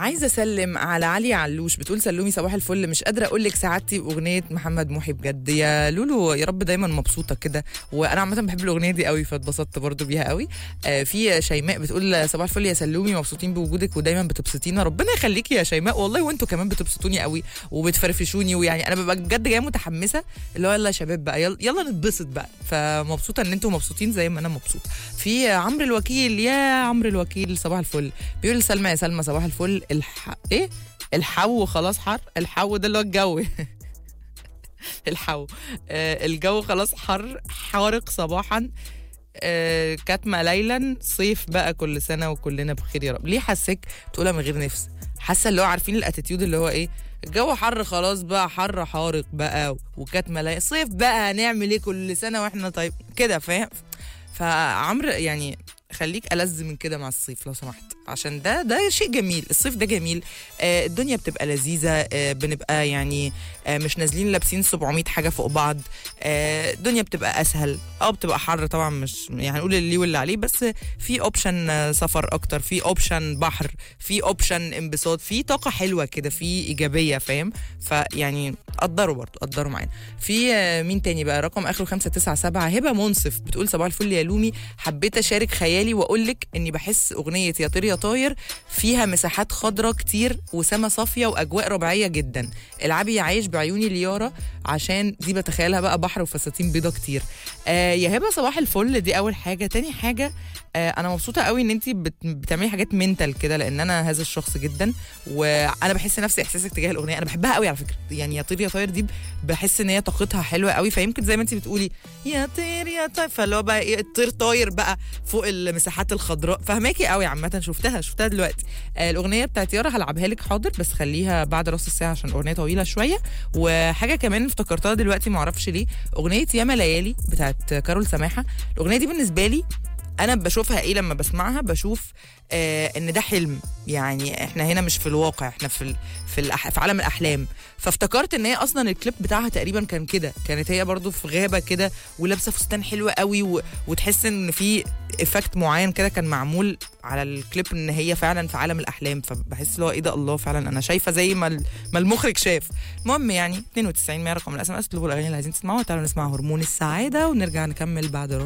عايزه اسلم على علي علوش بتقول سلومي صباح الفل مش قادره اقول لك سعادتي باغنيه محمد محي بجد يا لولو يا رب دايما مبسوطه كده وانا عامه بحب الاغنيه دي قوي فاتبسطت برضو بيها قوي آه في شيماء بتقول صباح الفل يا سلومي مبسوطين بوجودك ودايما بتبسطينا ربنا يخليكي يا شيماء والله وانتوا كمان بتبسطوني قوي وبتفرفشوني ويعني انا ببقى بجد جايه متحمسه اللي هو يلا يا شباب بقى يلا, يلا نتبسط بقى فمبسوطه ان انتوا مبسوطين زي ما انا مبسوط في عمرو الوكيل يا عمرو الوكيل صباح الفل بيقول سلمى يا سلمى صباح الفل الح... ايه الحو خلاص حر الحو ده اللي هو الجو الحو آه الجو خلاص حر حارق صباحا آه كاتمة ليلا صيف بقى كل سنة وكلنا بخير يا رب ليه حاسك تقولها من غير نفس حاسة اللي هو عارفين الاتيتيود اللي هو ايه الجو حر خلاص بقى حر حارق بقى وكاتمة ليلا صيف بقى هنعمل ايه كل سنة واحنا طيب كده فاهم فعمرو يعني خليك ألذ من كده مع الصيف لو سمحت عشان ده ده شيء جميل الصيف ده جميل آه الدنيا بتبقى لذيذة آه بنبقى يعني آه مش نازلين لابسين 700 حاجة فوق بعض آه الدنيا بتبقى أسهل اه بتبقى حر طبعا مش يعني هنقول اللي واللي عليه بس في اوبشن آه سفر أكتر في اوبشن بحر في اوبشن انبساط في طاقة حلوة كده في إيجابية فاهم فيعني قدروا برضو قدروا معانا في آه مين تاني بقى رقم آخره 597 هبة منصف بتقول صباح الفل يا لومي حبيت أشارك خيالي وأقول لك إني بحس أغنية يا طير يا طاير فيها مساحات خضراء كتير وسما صافيه واجواء ربيعيه جدا العبي عايش بعيوني ليارا عشان دي بتخيلها بقى بحر وفساتين بيضه كتير آه يا هبه صباح الفل دي اول حاجه تاني حاجه آه انا مبسوطه قوي ان انت بت... بتعملي حاجات منتال كده لان انا هذا الشخص جدا وانا بحس نفس احساسك تجاه الاغنيه انا بحبها قوي على فكره يعني يا طير يا طاير دي بحس ان هي طاقتها حلوه قوي فيمكن زي ما انت بتقولي يا طير يا طاير فاللي هو بقى ايه الطير طاير بقى فوق المساحات الخضراء فهماكي قوي عامه شفتها شفتها دلوقتي آه الاغنيه بتاعت يارا هلعبها لك حاضر بس خليها بعد راس الساعه عشان الاغنيه طويله شويه وحاجه كمان افتكرتها دلوقتي ما اعرفش ليه اغنيه ياما ليالي بتاعت كارول سماحه الاغنيه دي بالنسبه لي انا بشوفها ايه لما بسمعها بشوف آه ان ده حلم يعني احنا هنا مش في الواقع احنا في ال في, الأح في عالم الاحلام فافتكرت ان هي اصلا الكليب بتاعها تقريبا كان كده كانت هي برضو في غابه كده ولابسه فستان حلو قوي و... وتحس ان في افكت معين كده كان معمول على الكليب ان هي فعلا في عالم الاحلام فبحس اللي هو ايه ده الله فعلا انا شايفه زي ما ما المخرج شاف المهم يعني 92 100 رقم الاس ام اس الاغاني اللي عايزين تسمعوها تعالوا نسمع هرمون السعاده ونرجع نكمل بعد